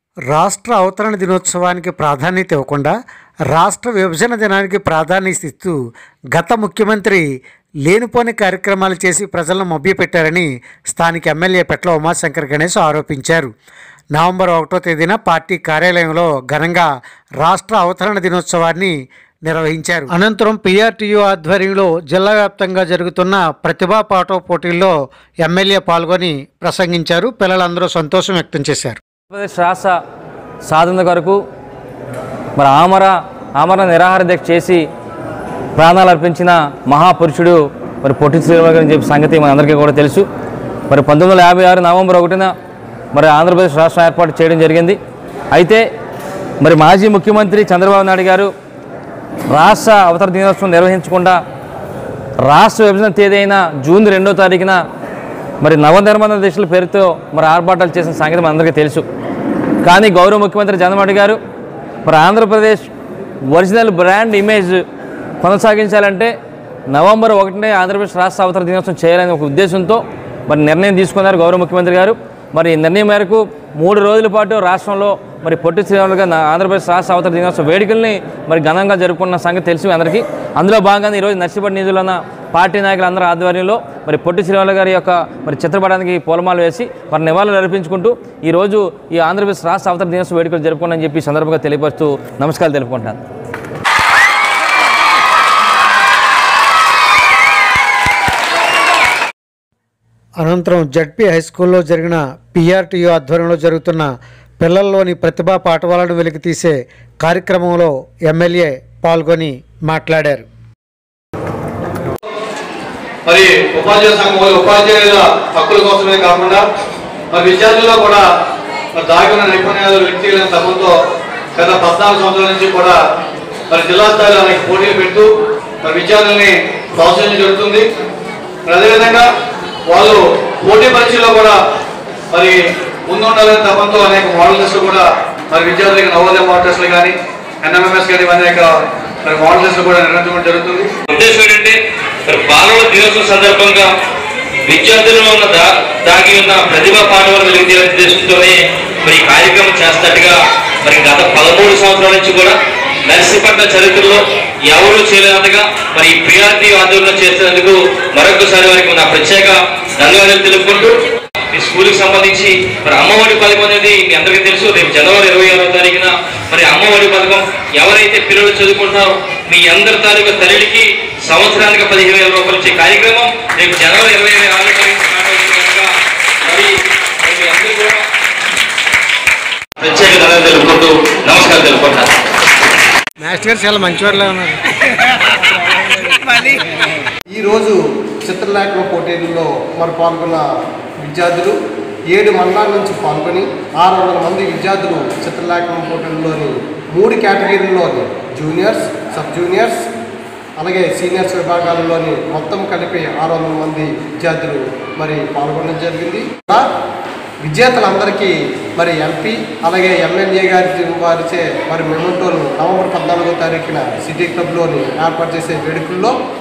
రాష్ట్ర అవతరణ దినోత్సవానికి ప్రాధాన్యత ఇవ్వకుండా రాష్ట్ర విభజన దినానికి ప్రాధాన్యత ఇస్తూ గత ముఖ్యమంత్రి లేనిపోని కార్యక్రమాలు చేసి ప్రజలను మభ్యపెట్టారని స్థానిక ఎమ్మెల్యే పెట్ల ఉమాశంకర్ గణేష్ ఆరోపించారు నవంబర్ ఒకటో తేదీన పార్టీ కార్యాలయంలో ఘనంగా రాష్ట్ర అవతరణ దినోత్సవాన్ని నిర్వహించారు అనంతరం పిఆర్టీయూ ఆధ్వర్యంలో జిల్లా వ్యాప్తంగా జరుగుతున్న ప్రతిభా పాఠో పోటీల్లో ఎమ్మెల్యే పాల్గొని ప్రసంగించారు పిల్లలందరూ సంతోషం వ్యక్తం చేశారు ఆంధ్రప్రదేశ్ రాష్ట్ర సాధన కొరకు మరి ఆమర ఆమరణ నిరాహార దీక్ష చేసి ప్రాణాలు అర్పించిన మహాపురుషుడు మరి పొట్టి శ్రీరాములు గారు అని చెప్పి సంగతి మనందరికీ కూడా తెలుసు మరి పంతొమ్మిది వందల యాభై ఆరు నవంబర్ ఒకటిన మరి ఆంధ్రప్రదేశ్ రాష్ట్రం ఏర్పాటు చేయడం జరిగింది అయితే మరి మాజీ ముఖ్యమంత్రి చంద్రబాబు నాయుడు గారు రాష్ట్ర అవతర దినోత్సవం నిర్వహించకుండా రాష్ట్ర విభజన తేదీ అయిన జూన్ రెండో తారీఖున మరి నవనిర్మాణ దిశల పేరుతో మరి ఆర్భాటాలు చేసిన సంగతి మనందరికీ తెలుసు కానీ గౌరవ ముఖ్యమంత్రి జగన్మోహన్ రెడ్డి గారు మరి ఆంధ్రప్రదేశ్ ఒరిజినల్ బ్రాండ్ ఇమేజ్ కొనసాగించాలంటే నవంబర్ ఒకటినే ఆంధ్రప్రదేశ్ రాష్ట్ర అవతర దినోత్సవం చేయాలనే ఒక ఉద్దేశంతో మరి నిర్ణయం తీసుకున్నారు గౌరవ ముఖ్యమంత్రి గారు మరి ఈ నిర్ణయం మేరకు మూడు రోజుల పాటు రాష్ట్రంలో మరి పొట్టి శ్రీరాములు గారు నా- ఆంధ్రప్రదేశ్ రాష్ట్ర అవతర దినోత్సవ వేడుకల్ని మరి ఘనంగా జరుపుకున్న సంగతి తెలుసు మీ అందరికీ అందులో భాగంగా ఈరోజు నర్సిపడి నిధులు ఉన్న పార్టీ నాయకులందరూ ఆధ్వర్యంలో మరి పొట్టి శ్రీరాములు గారి యొక్క మరి చిత్రపటానికి పూలమాలు వేసి మరి నివాళులు అర్పించుకుంటూ ఈరోజు ఈ ఆంధ్రప్రదేశ్ రాష్ట్ర అవతర దినోత్సవ వేడుకలు జరుపుకోనని చెప్పి ఈ సందర్భంగా తెలియపరుస్తూ నమస్కారాలు తెలుపుకుంటాను అనంతరం జడ్పీ హై స్కూల్లో జరిగిన పిఆర్టీయూ ఆధ్వర్యంలో జరుగుతున్న పిల్లల్లోని ప్రతిభా పాఠవాలను వెలికితీసే కార్యక్రమంలో ఎమ్మెల్యే పాల్గొని మాట్లాడారు మరి ఉపాధ్యాయ సంఘం వాళ్ళు ఉపాధ్యాయుల హక్కుల కోసమే కాకుండా మరి విద్యార్థుల్లో కూడా మరి దాగి ఉన్న నైపుణ్యాలు వ్యక్తిగత తపంతో గత పద్నాలుగు సంవత్సరాల నుంచి కూడా మరి జిల్లా స్థాయిలో అనేక పోటీలు పెడుతూ మరి విద్యార్థుల్ని ప్రోత్సహించడం జరుగుతుంది మరి అదేవిధంగా వాళ్ళు పోటీ పరీక్షల్లో కూడా మరి ముందుండాలని తపంతో అనేక మోడల్ టెస్టులు కూడా మరి విద్యార్థులకి నవోదయ మోడల్ టెస్టులు కానీ ఎన్ఎంఎంఎస్ కానీ అనేక మరి మోడల్ టెస్టులు కూడా నిర్వహించడం జరుగుతుంది ఉద్దేశం ఏంటంటే మరి బాలల దినోత్సవం సందర్భంగా విద్యార్థులలో ఉన్న దా దాగి ఉన్న ప్రతిభా పాఠవాలు వెలిగి ఉద్దేశంతోనే మరి ఈ కార్యక్రమం చేస్తున్నట్టుగా మరి గత పదమూడు సంవత్సరాల నుంచి కూడా నర్సీపట్నం చరిత్రలో ఎవరూ చేయలేనంతగా మరి ఈ ప్రియారిటీ ఆందోళన చేస్తున్నందుకు మరొకసారి వారికి నా ప్రత్యేక ధన్యవాదాలు తెలుపుకుంటూ ఈ స్కూల్కి సంబంధించి మరి అమ్మఒడి పథకం అనేది మీ అందరికీ తెలుసు రేపు జనవరి ఇరవై ఆరో తారీఖున మరి అమ్మఒడి పథకం ఎవరైతే పిల్లలు చదువుకుంటారో మీ అందరి తాలూకా తల్లికి సంవత్సరానికి పదిహేను వేల రూపాయలు ఇచ్చే కార్యక్రమం రేపు జనవరి ఇరవై ఆరో తారీఖున స్టార్ట్ అవుతుంది కనుక మరి మరి మీ అందరూ కూడా ప్రత్యేక ధన్యవాదాలు తెలుపుకుంటూ నమస్కారం తెలుపుకుంటాను మాస్టర్ గారు చాలా మంచివారులా ఉన్నారు ఈరోజు చిత్రలేఖన పోటీల్లో మరి పాల్గొన్న విద్యార్థులు ఏడు మండలాల నుంచి పాల్గొని ఆరు వందల మంది విద్యార్థులు చిత్రలేఖన పోటీల్లోని మూడు కేటగిరీల్లోని జూనియర్స్ సబ్ జూనియర్స్ అలాగే సీనియర్స్ విభాగాలలోని మొత్తం కలిపి ఆరు వందల మంది విద్యార్థులు మరి పాల్గొనడం జరిగింది ఇలా విజేతలందరికీ మరి ఎంపీ అలాగే ఎమ్మెల్యే గారి వారిచే మరి మెమెంటోలు నవంబర్ పద్నాలుగో తారీఖున సిటీ క్లబ్లోని ఏర్పాటు చేసే వేడుకల్లో